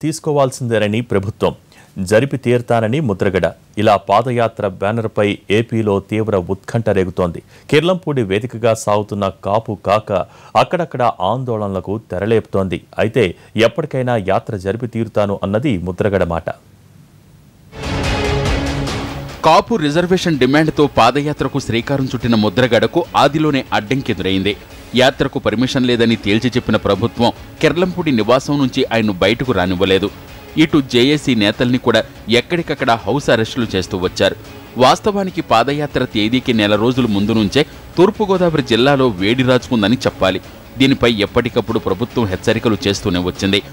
తీసుకోవాల్సిందేనని ప్రభుత్వం జరిపి తీరుతానని ముద్రగడ ఇలా పాదయాత్ర బ్యానర్పై ఏపీలో తీవ్ర ఉత్కంఠ రేగుతోంది కిర్లంపూడి వేదికగా సాగుతున్న కాపు కాక అక్కడక్కడ ఆందోళనలకు తెరలేపుతోంది అయితే ఎప్పటికైనా యాత్ర జరిపి తీరుతాను అన్నది ముద్రగడ మాట కాపు రిజర్వేషన్ డిమాండ్తో పాదయాత్రకు శ్రీకారం చుట్టిన ముద్రగడకు ఆదిలోనే అడ్డంకెదురైంది యాత్రకు పర్మిషన్ లేదని తేల్చి చెప్పిన ప్రభుత్వం కెర్లంపూడి నివాసం నుంచి ఆయన్ను బయటకు రానివ్వలేదు ఇటు జేఏసీ నేతల్ని కూడా ఎక్కడికక్కడ హౌస్ అరెస్టులు చేస్తూ వచ్చారు వాస్తవానికి పాదయాత్ర తేదీకి నెల రోజుల ముందు నుంచే తూర్పుగోదావరి జిల్లాలో వేడి రాజుకుందని చెప్పాలి దీనిపై ఎప్పటికప్పుడు ప్రభుత్వం హెచ్చరికలు చేస్తూనే వచ్చింది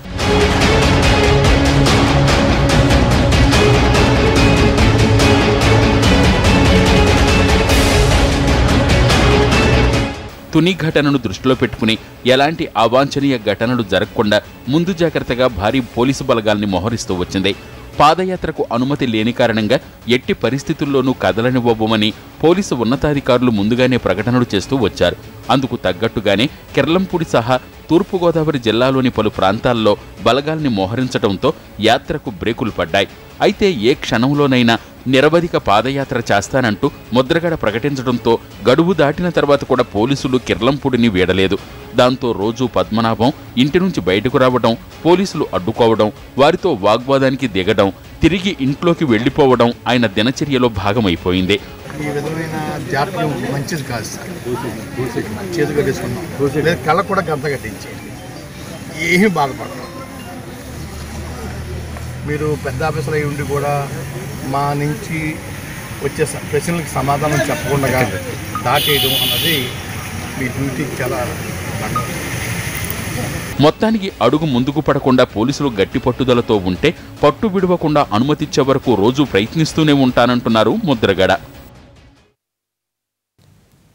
తుని ఘటనను దృష్టిలో పెట్టుకుని ఎలాంటి అవాంఛనీయ ఘటనలు జరగకుండా ముందు జాగ్రత్తగా భారీ పోలీసు బలగాల్ని మోహరిస్తూ వచ్చింది పాదయాత్రకు అనుమతి లేని కారణంగా ఎట్టి పరిస్థితుల్లోనూ కదలనివ్వబోమని పోలీసు ఉన్నతాధికారులు ముందుగానే ప్రకటనలు చేస్తూ వచ్చారు అందుకు తగ్గట్టుగానే కెర్లంపూడి సహా తూర్పుగోదావరి జిల్లాలోని పలు ప్రాంతాల్లో బలగాల్ని మోహరించడంతో యాత్రకు బ్రేకులు పడ్డాయి అయితే ఏ క్షణంలోనైనా నిరవధిక పాదయాత్ర చేస్తానంటూ ముద్రగడ ప్రకటించడంతో గడువు దాటిన తర్వాత కూడా పోలీసులు కిర్లంపూడిని వీడలేదు దాంతో రోజు పద్మనాభం ఇంటి నుంచి బయటకు రావడం పోలీసులు అడ్డుకోవడం వారితో వాగ్వాదానికి దిగడం తిరిగి ఇంట్లోకి వెళ్ళిపోవడం ఆయన దినచర్యలో భాగమైపోయింది ఈ విధమైన జాప్యం మంచిది కాదు సార్ చేతి కట్టేసుకున్నాం లేదా కళ్ళకు కూడా గంత కట్టించేయండి ఏమీ బాధపడతాం మీరు పెద్ద ఆఫీసర్ అయి ఉండి కూడా మా నుంచి వచ్చే స- ప్రశ్నలకు సమాధానం చెప్పకుండా దాటేయడం అన్నది మీ డ్యూటీకి చాలా భంగం. మొత్తానికి అడుగు ముందుకు పడకుండా పోలీసులు గట్టి పట్టుదలతో ఉంటే పట్టు విడవకుండా అనుమతిచ్చే వరకు రోజు ప్రయత్నిస్తూనే ఉంటానంటున్నారు ముద్రగడ